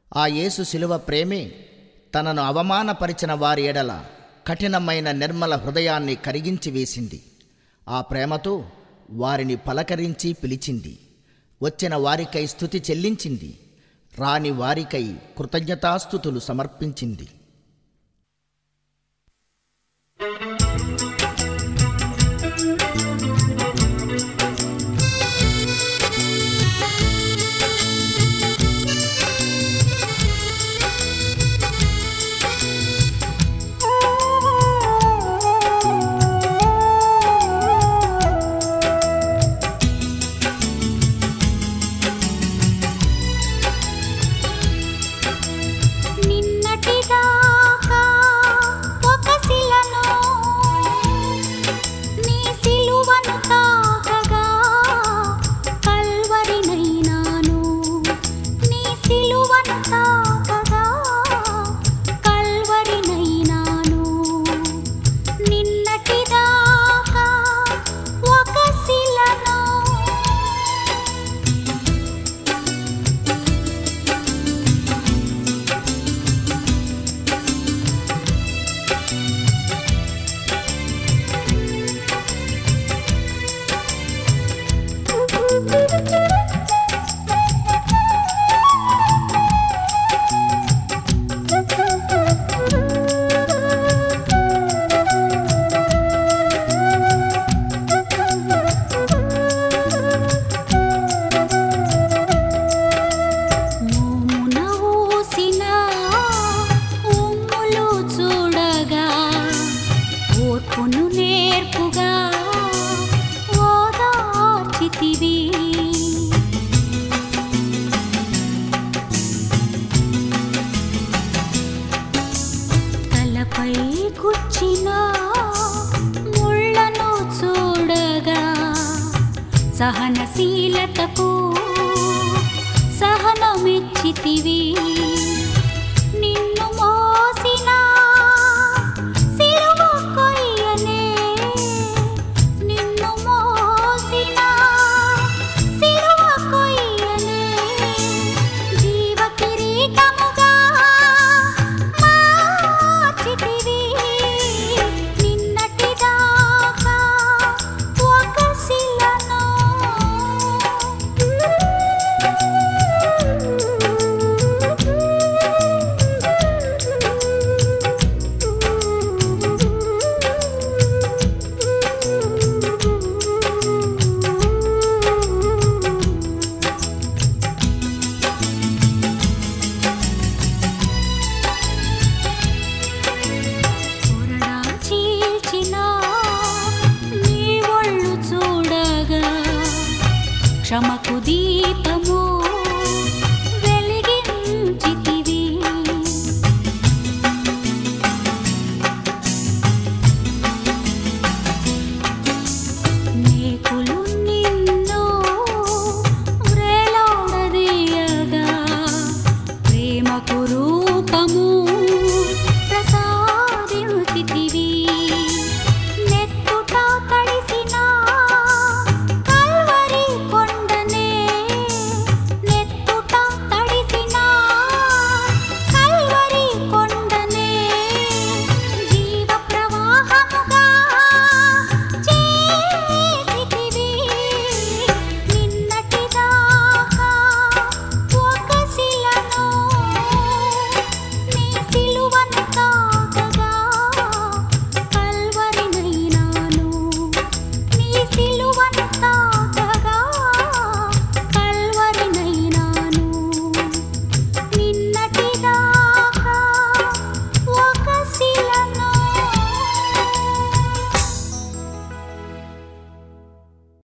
ఆ యేసు శిలువ ప్రేమే తనను అవమానపరిచిన వారి ఎడల కఠినమైన నిర్మల హృదయాన్ని కరిగించి వేసింది ఆ ప్రేమతో వారిని పలకరించి పిలిచింది వచ్చిన వారికై స్థుతి చెల్లించింది రాని వారికై కృతజ్ఞతాస్థుతులు సమర్పించింది నిన్నటిదాకా ఒక శిలను నీ సిలువను తాకగా కల్వరినైనాను నీ సిలువను తాకగా కల్వరినైనాను నిన్నటిదాకా ఒక శిలను మోమున ఊసిన ఉమ్ములు చూడగా ఓర్పును నేర్పుగా ఓదార్చితివి తలపై గుచ్చిన ముళ్ళను చూడగా సహనశీలతకు సహనమిచ్చితివి